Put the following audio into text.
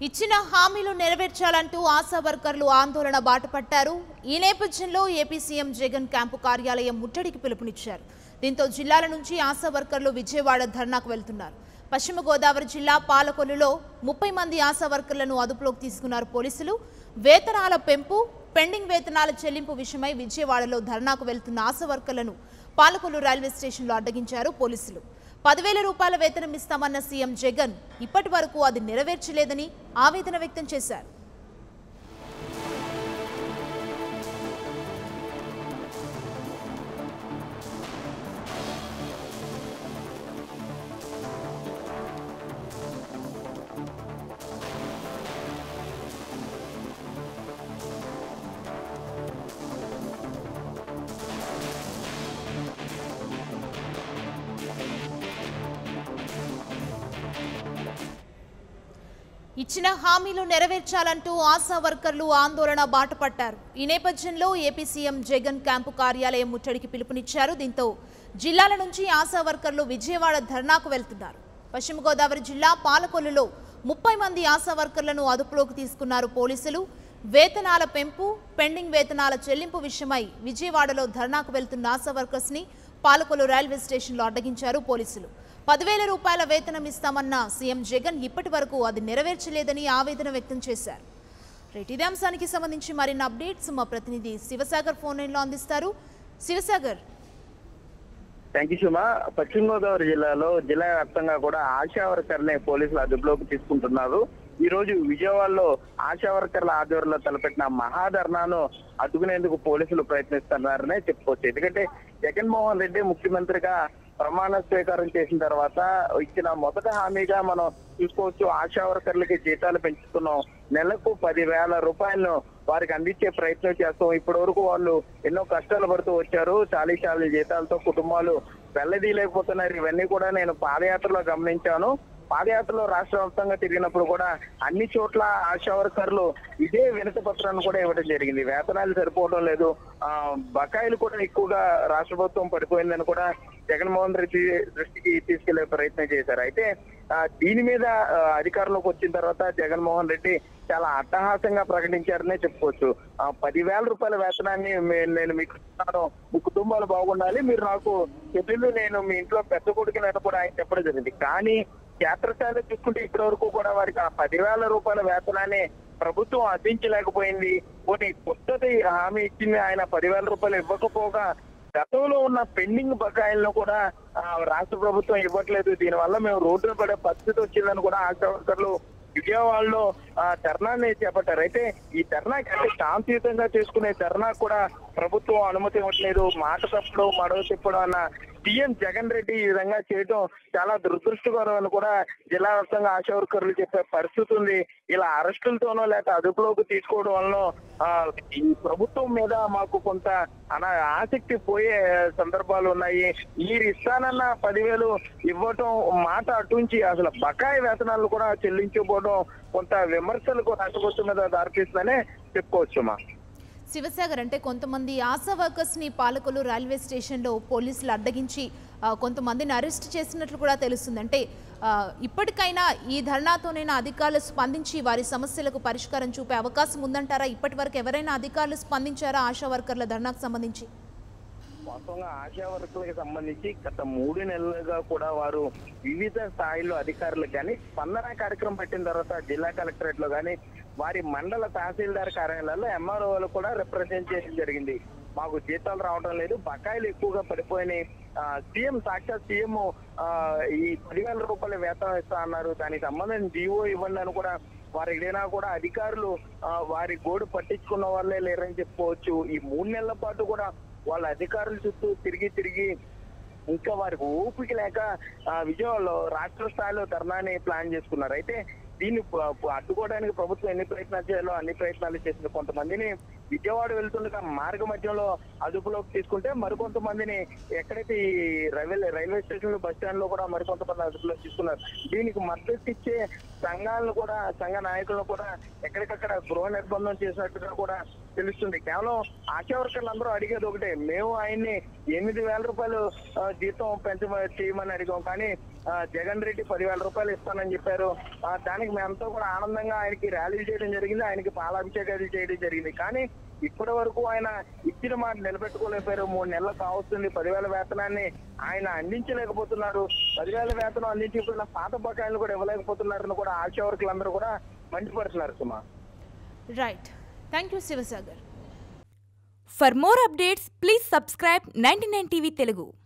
ఇచ్చిన హామీలు నెరవేర్చాలంటూ ఆశా వర్కర్లు ఆందోళన బాటపట్టారు ఈ నేపథ్యంలో ఏపీ సీఎం జగన్ క్యాంపు కార్యాలయం ముట్టడికి పిలుపునిచ్చారు దీంతో జిల్లాల నుంచి ఆశా వర్కర్లు విజయవాడ ధర్నాకు వెళ్తున్నారు పశ్చిమ గోదావరి జిల్లా పాలకొల్లులో ముప్పై మంది ఆశా వర్కర్లను అదుపులోకి తీసుకున్నారు పోలీసులు వేతనాల పెంపు పెండింగ్ వేతనాల చెల్లింపు విషయమై విజయవాడలో ధర్నాకు వెళ్తున్న ఆశా వర్కర్లను పాలకొల్లు రైల్వే స్టేషన్లో అడ్డగించారు పోలీసులు పదివేల రూపాయల వేతనం ఇస్తామన్న సీఎం జగన్ ఇప్పటి వరకు అది నెరవేర్చలేదని ఆవేదన వ్యక్తం చేశారు ఇచ్చిన హామీలు నెరవేర్చాలంటూ ఆశా వర్కర్లు ఆందోళన బాటపట్టారు ఈ నేపథ్యంలో ఏపీ సీఎం జగన్ క్యాంపు కార్యాలయం ముట్టడికి పిలుపునిచ్చారు దీంతో జిల్లాల నుంచి ఆశా వర్కర్లు విజయవాడ ధర్నాకు వెళ్తున్నారు పశ్చిమ గోదావరి జిల్లా పాలకొల్లులో ముప్పై మంది ఆశా వర్కర్లను అదుపులోకి తీసుకున్నారు పోలీసులు వేతనాల పెంపు పెండింగ్ వేతనాల చెల్లింపు విషయమై విజయవాడలో ధర్నాకు వెళ్తున్న ఆశా వర్కర్స్ ని పాలకొల్లు రైల్వే స్టేషన్లో అడ్డగించారు పోలీసులు పదివేల రూపాయల వేతనం ఇస్తామన్న సీఎం జగన్ ఇప్పటి వరకు అది నెరవేర్చలేదని ఆవేదన వ్యక్తం చేశారు రైట్ ఇదే అంశానికి సంబంధించి మరిన్ని అప్డేట్స్ మా ప్రతినిధి శివసాగర్ ఫోన్ లైన్లో అందిస్తారు శివసాగర్ థ్యాంక్ యూ సుమా పశ్చిమ గోదావరి జిల్లాలో జిల్లా వ్యాప్తంగా కూడా ఆశా వర్కర్ని పోలీసులు అదుపులోకి తీసుకుంటున్నారు ఈ రోజు విజయవాడలో ఆశా వర్కర్ల ఆధ్వర్యంలో తలపెట్టిన మహాధర్నాను అడ్డుకునేందుకు పోలీసులు ప్రయత్నిస్తున్నారనే చెప్పుకోవచ్చు ఎందుకంటే జగన్మోహన్ రెడ్డి ముఖ్యమంత్రిగా ప్రమాణ స్వీకారం చేసిన తర్వాత ఇచ్చిన మొదటి హామీగా మనం చూసుకోవచ్చు ఆశా వర్కర్లకి జీతాలు పెంచుతున్నాం నెలకు పదివేల రూపాయలను వారికి అందించే ప్రయత్నం చేస్తాం ఇప్పటి వరకు వాళ్ళు ఎన్నో కష్టాలు పడుతూ వచ్చారు చాలీ చాలీ జీతాలతో కుటుంబాలు వెళ్ళదీయలేకపోతున్నారు ఇవన్నీ కూడా నేను పాదయాత్రలో గమనించాను పాదయాత్రలో రాష్ట్ర వ్యాప్తంగా తిరిగినప్పుడు కూడా అన్ని చోట్ల ఆశా వర్కర్లు ఇదే వినతి పత్రాన్ని కూడా ఇవ్వడం జరిగింది వేతనాలు సరిపోవడం లేదు ఆ బకాయిలు కూడా ఎక్కువగా రాష్ట్ర ప్రభుత్వం పడిపోయిందని కూడా జగన్మోహన్ రెడ్డి దృష్టికి తీసుకెళ్లే ప్రయత్నం చేశారు అయితే ఆ, దీని మీద ఆ, అధికారంలోకి వచ్చిన తర్వాత జగన్మోహన్ రెడ్డి చాలా అట్టహాసంగా ప్రకటించారనే చెప్పుకోవచ్చు ఆ, పదివేల రూపాయల వేతనాన్ని మే- నేను మీకు ఇస్తున్నాను మీ కుటుంబాలు బాగుండాలి మీరు నాకు చెల్లెలు నేను మీ ఇంట్లో పెద్ద కొడుకుని అని కూడా ఆయన చెప్పడం జరిగింది కానీ క్షేత్రస్థాయిలో చూసుకుంటే ఇప్పటి వరకు కూడా వారికి ఆ పదివేల రూపాయల వేతనాన్ని ప్రభుత్వం అందించలేకపోయింది కొన్ని కొత్తది హామీ ఇచ్చింది ఆయన పదివేల రూపాయలు ఇవ్వకపోగా గతంలో ఉన్న పెండింగ్ బకాయిలను కూడా ఆ, రాష్ట్ర ప్రభుత్వం ఇవ్వట్లేదు దీనివల్ల మేము రోడ్డున పడే పరిస్థితి వచ్చిందని కూడా ఆశా వర్కర్లు విజయవాడలో ఆ ధర్నాన్ని చేపట్టారు అయితే ఈ ధర్నాకి అంటే శాంతియుతంగా చేసుకునే ధర్నా కూడా ప్రభుత్వం అనుమతి ఇవ్వట్లేదు మాట తప్పడం మడవ తిప్పడం అన్న సీఎం జగన్ రెడ్డి ఈ విధంగా చేయడం చాలా దురదృష్టకరం అని కూడా జిల్లా వ్యాప్తంగా ఆశా వర్కర్లు చెప్పే పరిస్థితి ఉంది ఇలా అరెస్టులతోనో లేక అదుపులోకి తీసుకోవడం వలన ఆ, ఈ ప్రభుత్వం మీద మాకు కొంత అన ఆసక్తి పోయే సందర్భాలు ఉన్నాయి మీరు ఇస్తానన్న పదివేలు ఇవ్వటం మాట అటుంచి అసలు బకాయి వేతనాలు కూడా చెల్లించకపోవడం కొంత విమర్శలకు రాష్ట్రపతి మీద దారితీస్తుందనే చెప్పుకోవచ్చు మా శివసాగర్ అంటే కొంతమంది ఆశా వర్కర్స్ ని పాలకులు రైల్వే స్టేషన్లో పోలీసులు అడ్డగించి ఆ, కొంతమందిని అరెస్ట్ చేసినట్లు కూడా తెలుస్తుంది అంటే ఆ, ఇప్పటికైనా ఈ ధర్నాతోనైనా అధికారులు స్పందించి వారి సమస్యలకు పరిష్కారం చూపే అవకాశం ఉందంటారా ఇప్పటి వరకు ఎవరైనా అధికారులు స్పందించారా ఆశా వర్కర్ల ధర్నాకు సంబంధించి వాస్తవంగా ఆశా వర్కులకు సంబంధించి గత మూడు నెలలుగా కూడా వారు వివిధ స్థాయిలో అధికారులకు కానీ స్పందన కార్యక్రమం పెట్టిన తర్వాత జిల్లా కలెక్టరేట్ లో కానీ వారి మండల తహసీల్దార్ కార్యాలయాల్లో ఎంఆర్ఓలు కూడా రిప్రజెంటేషన్ జరిగింది మాకు జీతాలు రావడం లేదు బకాయిలు ఎక్కువగా పడిపోయినాయి ఆ, సీఎం సాక్షాత్ సీఎం ఆ, ఈ పదివేల రూపాయల వేతనం ఇస్తా అన్నారు దానికి సంబంధించిన జీవో ఇవ్వండి అని కూడా వారు ఎక్కడైనా కూడా అధికారులు ఆ, వారి గోడు పట్టించుకున్న వాళ్ళే లేరని చెప్పుకోవచ్చు ఈ మూడు నెలల పాటు కూడా వాళ్ళ అధికారుల చుట్టూ తిరిగి తిరిగి ఇంకా వారికి ఓపిక లేక ఆ, విజయవాడలో రాష్ట్ర స్థాయిలో ధర్నాని ప్లాన్ చేసుకున్నారు అయితే దీన్ని ప- ప- అడ్డుకోవడానికి ప్రభుత్వం ఎన్ని ప్రయత్నాలు చేయాలో అన్ని ప్రయత్నాలు చేసింది కొంతమందిని విజయవాడ వెళ్తుండగా మార్గ మధ్యంలో అదుపులోకి తీసుకుంటే మరికొంతమందిని ఎక్కడైతే ఈ railway railway station bus stand లో కూడా మరికొంతమంది అదుపులోకి తీసుకున్నారు దీనికి మద్దతు ఇచ్చే సంఘాలను కూడా సంఘ నాయకులను కూడా ఎక్కడికక్కడ గృహ నిర్బంధం చేసినట్టుగా కూడా తెలుస్తుంది కేవలం ఆశా వర్కర్లు అందరూ అడిగేది ఒకటే మేము ఆయన్ని ఎనిమిది వేల రూపాయలు ఆ, జీతం పెంచ చేయమని అడిగాం కానీ ఆ, జగన్ రెడ్డి పదివేల రూపాయలు ఇస్తానని చెప్పారు ఆ, దానికి మేమంతా కూడా ఆనందంగా ఆయనకి ర్యాలీలు చేయడం జరిగింది ఆయనకి పాలాభిషేకాలు చేయడం జరిగింది కానీ ఇప్పటి వరకు ఆయన ఇచ్చిన మాట నిలబెట్టుకోలేకపోయారు మూడు నెలలు కావస్తుంది పదివేల వేతనాన్ని ఆయన అందించలేకపోతున్నారు పదివేల వేతనం అందించకపోయిన పాత బకాయిలు కూడా ఇవ్వలేకపోతున్నారని కూడా ఆశా వర్కులందరూ కూడా మండిపడుతున్నారు సుమా right thank you Shivasagar For more updates, please subscribe 99 TV Telugu.